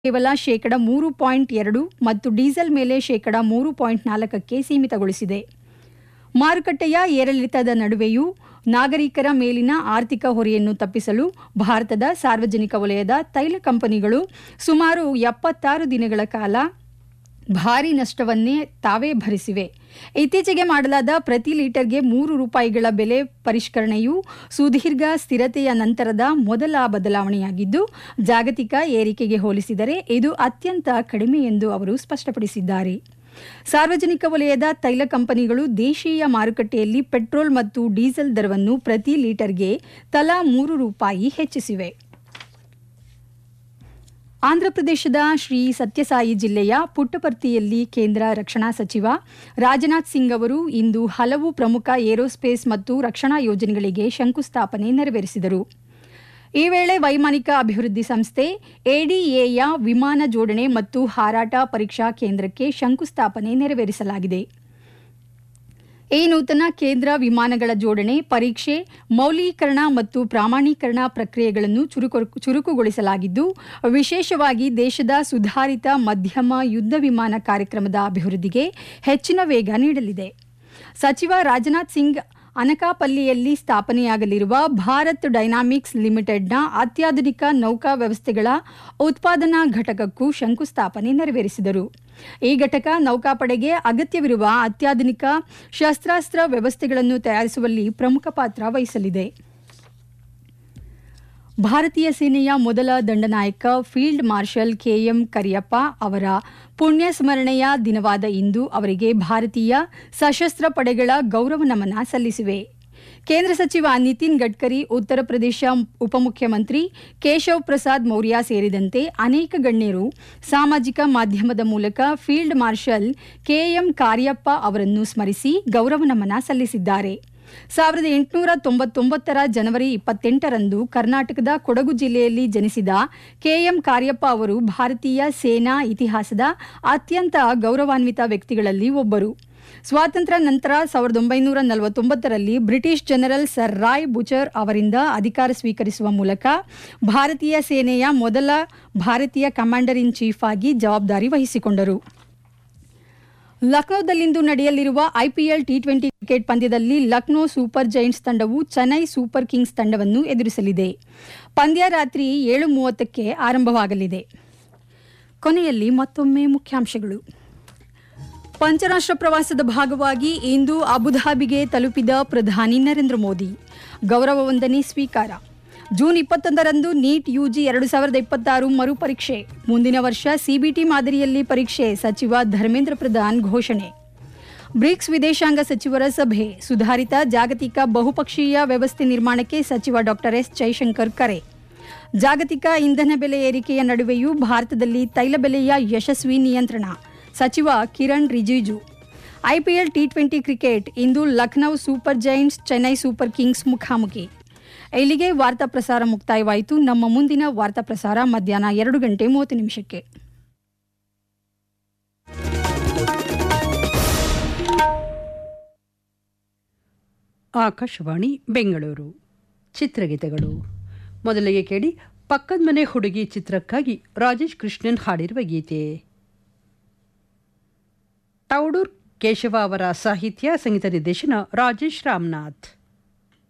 ಕೇವಲ ಶೇಕಡ ಮೂರು ಪಾಯಿಂಟ್ ಎರಡು ಮತ್ತು ಡೀಸೆಲ್ ಮೇಲೆ ಶೇಕಡ ಮೂರು ಪಾಯಿಂಟ್ ನಾಲ್ಕಕ್ಕೆ ಸೀಮಿತಗೊಳಿಸಿದೆ ಮಾರುಕಟ್ಟೆಯ ಏರಿಳಿತದ ನಡುವೆಯೂ ನಾಗರಿಕರ ಮೇಲಿನ ಆರ್ಥಿಕ ಹೊರೆಯನ್ನು ತಪ್ಪಿಸಲು ಭಾರತದ ಸಾರ್ವಜನಿಕ ವಲಯದ ತೈಲ ಕಂಪನಿಗಳು ಸುಮಾರು ಎಪ್ಪತ್ತಾರು ದಿನಗಳ ಕಾಲ ಭಾರಿ ನಷ್ಟವನ್ನೇ ತಾವೇ ಭರಿಸಿವೆ ಇತ್ತೀಚೆಗೆ ಮಾಡಲಾದ ಪ್ರತಿ ಲೀಟರ್ಗೆ ಮೂರು ರೂಪಾಯಿಗಳ ಬೆಲೆ ಪರಿಷ್ಕರಣೆಯು ಸುದೀರ್ಘ ಸ್ಥಿರತೆಯ ನಂತರದ ಮೊದಲ ಬದಲಾವಣೆಯಾಗಿದ್ದು ಜಾಗತಿಕ ಏರಿಕೆಗೆ ಹೋಲಿಸಿದರೆ ಇದು ಅತ್ಯಂತ ಕಡಿಮೆ ಎಂದು ಅವರು ಸ್ಪಷ್ಟಪಡಿಸಿದ್ದಾರೆ ಸಾರ್ವಜನಿಕ ವಲಯದ ತೈಲ ಕಂಪನಿಗಳು ದೇಶೀಯ ಮಾರುಕಟ್ಟೆಯಲ್ಲಿ ಪೆಟ್ರೋಲ್ ಮತ್ತು ಡೀಸೆಲ್ ದರವನ್ನು ಪ್ರತಿ ಲೀಟರ್ಗೆ ತಲಾ ಮೂರು ರೂಪಾಯಿ ಹೆಚ್ಚಿಸಿವೆ ಆಂಧ್ರಪ್ರದೇಶದ ಶ್ರೀ ಸತ್ಯಸಾಯಿ ಜಿಲ್ಲೆಯ ಪುಟ್ಟಪರ್ತಿಯಲ್ಲಿ ಕೇಂದ್ರ ರಕ್ಷಣಾ ಸಚಿವ ರಾಜನಾಥ್ ಸಿಂಗ್ ಅವರು ಇಂದು ಹಲವು ಪ್ರಮುಖ ಏರೋಸ್ಪೇಸ್ ಮತ್ತು ರಕ್ಷಣಾ ಯೋಜನೆಗಳಿಗೆ ಶಂಕುಸ್ಥಾಪನೆ ನೆರವೇರಿಸಿದರು ಈ ವೇಳೆ ವೈಮಾನಿಕ ಅಭಿವೃದ್ಧಿ ಸಂಸ್ಥೆ ಎಡಿಎಯ ವಿಮಾನ ಜೋಡಣೆ ಮತ್ತು ಹಾರಾಟ ಪರೀಕ್ಷಾ ಕೇಂದ್ರಕ್ಕೆ ಶಂಕುಸ್ಥಾಪನೆ ನೆರವೇರಿಸಲಾಗಿದೆ ಈ ನೂತನ ಕೇಂದ್ರ ವಿಮಾನಗಳ ಜೋಡಣೆ ಪರೀಕ್ಷೆ ಮೌಲ್ಯೀಕರಣ ಮತ್ತು ಪ್ರಾಮಾಣೀಕರಣ ಪ್ರಕ್ರಿಯೆಗಳನ್ನು ಚುರುಕು ಚುರುಕುಗೊಳಿಸಲಾಗಿದ್ದು ವಿಶೇಷವಾಗಿ ದೇಶದ ಸುಧಾರಿತ ಮಧ್ಯಮ ಯುದ್ಧ ವಿಮಾನ ಕಾರ್ಯಕ್ರಮದ ಅಭಿವೃದ್ಧಿಗೆ ಹೆಚ್ಚಿನ ವೇಗ ನೀಡಲಿದೆ ಸಚಿವ ರಾಜನಾಥ್ ಸಿಂಗ್ ಅನಕಾಪಲ್ಲಿಯಲ್ಲಿ ಸ್ಥಾಪನೆಯಾಗಲಿರುವ ಭಾರತ್ ಡೈನಾಮಿಕ್ಸ್ ಲಿಮಿಟೆಡ್ನ ಅತ್ಯಾಧುನಿಕ ನೌಕಾ ವ್ಯವಸ್ಥೆಗಳ ಉತ್ಪಾದನಾ ಘಟಕಕ್ಕೂ ಶಂಕುಸ್ಥಾಪನೆ ನೆರವೇರಿಸಿದರು ಈ ಘಟಕ ನೌಕಾಪಡೆಗೆ ಅಗತ್ಯವಿರುವ ಅತ್ಯಾಧುನಿಕ ಶಸ್ತ್ರಾಸ್ತ್ರ ವ್ಯವಸ್ಥೆಗಳನ್ನು ತಯಾರಿಸುವಲ್ಲಿ ಪ್ರಮುಖ ಪಾತ್ರ ವಹಿಸಲಿದೆ ಭಾರತೀಯ ಸೇನೆಯ ಮೊದಲ ದಂಡನಾಯಕ ಫೀಲ್ಡ್ ಮಾರ್ಷಲ್ ಕೆಎಂ ಕರಿಯಪ್ಪ ಅವರ ಪುಣ್ಯ ಸ್ಮರಣೆಯ ದಿನವಾದ ಇಂದು ಅವರಿಗೆ ಭಾರತೀಯ ಸಶಸ್ತ್ರ ಪಡೆಗಳ ಗೌರವ ನಮನ ಸಲ್ಲಿಸಿವೆ ಕೇಂದ್ರ ಸಚಿವ ನಿತಿನ್ ಗಡ್ಕರಿ ಉತ್ತರ ಪ್ರದೇಶ ಉಪಮುಖ್ಯಮಂತ್ರಿ ಕೇಶವ್ ಪ್ರಸಾದ್ ಮೌರ್ಯ ಸೇರಿದಂತೆ ಅನೇಕ ಗಣ್ಯರು ಸಾಮಾಜಿಕ ಮಾಧ್ಯಮದ ಮೂಲಕ ಫೀಲ್ಡ್ ಮಾರ್ಷಲ್ ಕೆಎಂ ಕಾರ್ಯಪ್ಪ ಅವರನ್ನು ಸ್ಮರಿಸಿ ಗೌರವ ನಮನ ಸಲ್ಲಿಸಿದ್ದಾರೆ ಸಾವಿರದ ಎಂಟುನೂರ ತೊಂಬತ್ತೊಂಬತ್ತರ ಜನವರಿ ಇಪ್ಪತ್ತೆಂಟರಂದು ಕರ್ನಾಟಕದ ಕೊಡಗು ಜಿಲ್ಲೆಯಲ್ಲಿ ಜನಿಸಿದ ಕೆಎಂ ಕಾರ್ಯಪ್ಪ ಅವರು ಭಾರತೀಯ ಸೇನಾ ಇತಿಹಾಸದ ಅತ್ಯಂತ ಗೌರವಾನ್ವಿತ ವ್ಯಕ್ತಿಗಳಲ್ಲಿ ಒಬ್ಬರು ಸ್ವಾತಂತ್ರ್ಯ ನಂತರ ಸಾವಿರದ ಒಂಬೈನೂರ ನಲವತ್ತೊಂಬತ್ತರಲ್ಲಿ British general sir Roy Bucher ಅವರಿಂದ ಅಧಿಕಾರ ಸ್ವೀಕರಿಸುವ ಮೂಲಕ ಭಾರತೀಯ ಸೇನೆಯ ಮೊದಲ ಭಾರತೀಯ ಕಮಾಂಡರ್ ಇನ್ ಚೀಫ್ ಆಗಿ ಜವಾಬ್ದಾರಿ ವಹಿಸಿಕೊಂಡರು ಲಕ್ನೋದಲ್ಲಿಂದು ನಡೆಯಲಿರುವ ಐಪಿಎಲ್ ಟಿ ಟ್ವೆಂಟಿ ಕ್ರಿಕೆಟ್ ಪಂದ್ಯದಲ್ಲಿ ಲಕ್ನೋ ಸೂಪರ್ ಜೈಂಟ್ಸ್ ತಂಡವು ಚೆನ್ನೈ ಸೂಪರ್ ಕಿಂಗ್ಸ್ ತಂಡವನ್ನು ಎದುರಿಸಲಿದೆ ಪಂದ್ಯ ರಾತ್ರಿ ಏಳು ಮೂವತ್ತಕ್ಕೆ ಆರಂಭವಾಗಲಿದೆ ಕೊನೆಯಲ್ಲಿ ಮತ್ತೊಮ್ಮೆ ಮುಖ್ಯಾಂಶಗಳು ಪಂಚರಾಷ್ಟ್ರ ಪ್ರವಾಸದ ಭಾಗವಾಗಿ ಇಂದು ಅಬುಧಾಬಿಗೆ ತಲುಪಿದ ಪ್ರಧಾನಿ ನರೇಂದ್ರ ಮೋದಿ ಗೌರವ ವಂದನೆ ಸ್ವೀಕಾರ ಜೂನ್ ಇಪ್ಪತ್ತೊಂದರಂದು ನೀಟ್ ಯುಜಿ ಎರಡು ಸಾವಿರದ ಇಪ್ಪತ್ತಾರು ಮರುಪರೀಕ್ಷೆ ಮುಂದಿನ ವರ್ಷ ಸಿಬಿಟಿ ಮಾದರಿಯಲ್ಲಿ ಪರೀಕ್ಷೆ ಸಚಿವ ಧರ್ಮೇಂದ್ರ ಪ್ರಧಾನ್ ಘೋಷಣೆ ಬ್ರಿಕ್ಸ್ ವಿದೇಶಾಂಗ ಸಚಿವರ ಸಭೆ ಸುಧಾರಿತ ಜಾಗತಿಕ ಬಹುಪಕ್ಷೀಯ ವ್ಯವಸ್ಥೆ ನಿರ್ಮಾಣಕ್ಕೆ ಸಚಿವ ಡಾಕ್ಟರ್ ಎಸ್ ಜೈಶಂಕರ್ ಕರೆ ಜಾಗತಿಕ ಇಂಧನ ಬೆಲೆ ಏರಿಕೆಯ ನಡುವೆಯೂ ಭಾರತದಲ್ಲಿ ತೈಲ ಬೆಲೆಯ ಯಶಸ್ವಿ ನಿಯಂತ್ರಣ ಸಚಿವ Kiren Rijiju IPL T twenty cricket ಇಂದು Lucknow super giants Chennai super kings ಮುಖಾಮುಖಿ ಇಲ್ಲಿಗೆ ವಾರ್ತಾ ಪ್ರಸಾರ ಮುಕ್ತಾಯವಾಯಿತು ನಮ್ಮ ಮುಂದಿನ ವಾರ್ತಾ ಪ್ರಸಾರ ಮಧ್ಯಾಹ್ನ ಎರಡು ಗಂಟೆ ಮೂವತ್ತು ನಿಮಿಷಕ್ಕೆ ಆಕಾಶವಾಣಿ ಬೆಂಗಳೂರು ಚಿತ್ರಗೀತೆಗಳು ಮೊದಲಿಗೆ ಕೇಳಿ ಪಕ್ಕದ ಮನೆ ಹುಡುಗಿ ಚಿತ್ರಕ್ಕಾಗಿ ರಾಜೇಶ್ ಕೃಷ್ಣನ್ ಹಾಡಿರುವ ಗೀತೆ ತೌಡೂರ್ ಕೇಶವ ಅವರ ಸಾಹಿತ್ಯ ಸಂಗೀತ ನಿರ್ದೇಶನ ರಾಜೇಶ್ ರಾಮನಾಥ್